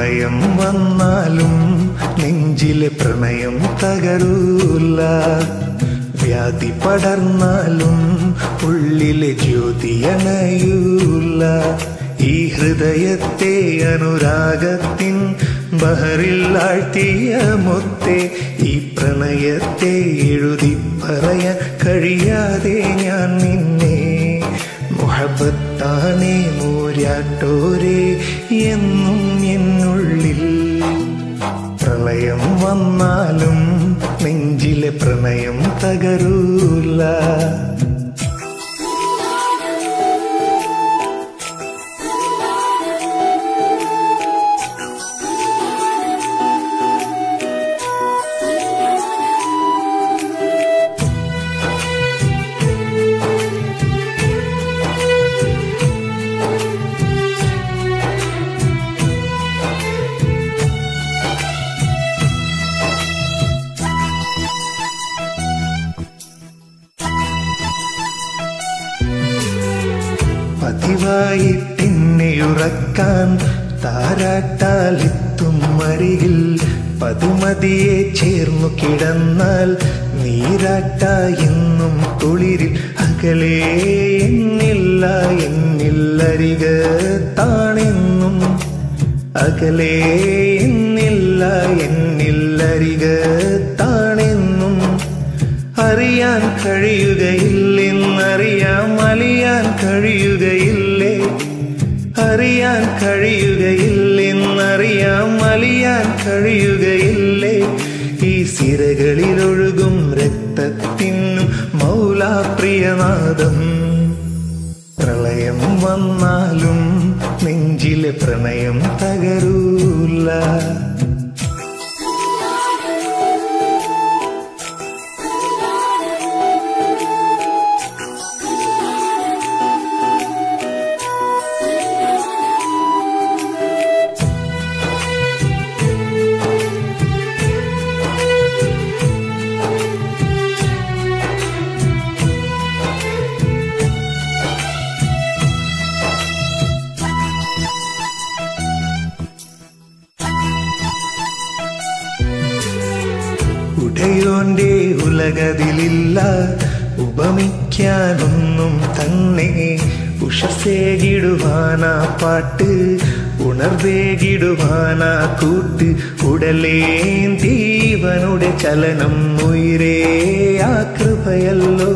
പ്രളയം വന്നാലും നെഞ്ചിലെ പ്രണയം തകരൂല വ്യാധി പടർന്നാലും ഉള്ളിലെ ജ്യോതി അണയൂല ഈ ഹൃദയത്തെ അനുരാഗത്തിൻ ബഹറിൽ ആഴ്ത്തിയ മുത്തെ ഈ പ്രണയത്തെ എഴുതി പറയാൻ കഴിയാതെ ഞാൻ നിന്നെ മുഹബത്താണേ മൂര്യാട്ടോരേ എന്നും എന്നുള്ളിൽ പ്രളയം വന്നാലും നെഞ്ചിലെ പ്രണയം തകരൂല പതിവായിട്ടെന്നെയുറക്കാൻ താരാട്ടാലെത്തും അരികിൽ പതുമതിയെ ചേർന്നു കിടന്നാൽ നീരാട്ടായെന്നും കുളിരിൽ അകലേ എന്നില്ല എന്നില്ലരികത്താണെന്നും അകലേ എന്നില്ല എന്നില്ലരികത്താണെന്നും അറിയാൻ കഴിയുകയില്ലെന്നറിയാം അലിയാൻ കഴിയുകയില്ലേ അറിയാൻ കഴിയുകയില്ലെന്നറിയാം അലിയാൻ കഴിയുകയില്ലേ ഈ സിരകളിലൊഴുകും രക്തത്തിനും മൗലാപ്രിയനാദം പ്രളയം വന്നാലും നെഞ്ചിലെ പ്രണയം തകരൂല ഉടയോന്റെ ഉലകതിലില്ല ഉപമിക്കാനൊന്നും തന്നെ ഉഷസേകിടുവാനാ പാട്ട് ഉണർവേകിടുവാനാ കൂട്ട് ഉടലേന്തീവനുടെ ചലനം ഉയരേ ആ കൃപയല്ലോ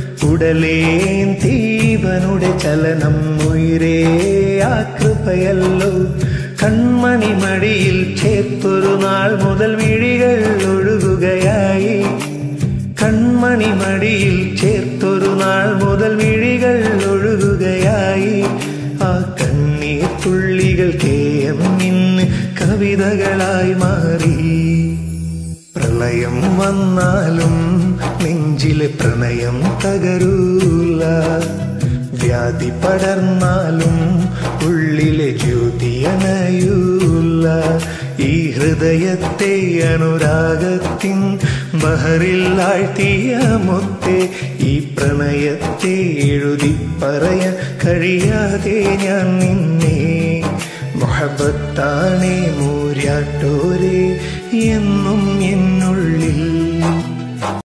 ഉടലേന്തീവനുടെ ചലനം ഉയരേ ആ കൃപയല്ലോ കൺമണി മടിയിൽ ചേർത്തൊരു നാൾ മുതൽ വിഴികൾ ഒഴുകുകയായി കൺമണി മടിയിൽ ചേർത്തൊരു നാൾ മുതൽ വിഴികൾ ഒഴുകുകയായി ആ കണ്ണീർ തുള്ളികൾ കേയം ഇന്ന് കവിതകളായി മാറി പ്രളയം വന്നാലും നെഞ്ചിലെ പ്രണയം തകരൂല വ്യാധി പടർന്നാലും ഉള്ളിലെ ജ്യോതി അണയൂല ഈ ഹൃദയത്തെ അനുരാഗത്തിൻ ബഹറിൽ ആഴ്ത്തിയ മുത്തെ ഈ പ്രണയത്തെ എഴുതി പറയാൻ കഴിയാതെ ഞാൻ നിന്നെ മൊഹബത്താണേ മൂര്യാട്ടോരേ എന്നും എന്നുള്ളിൽ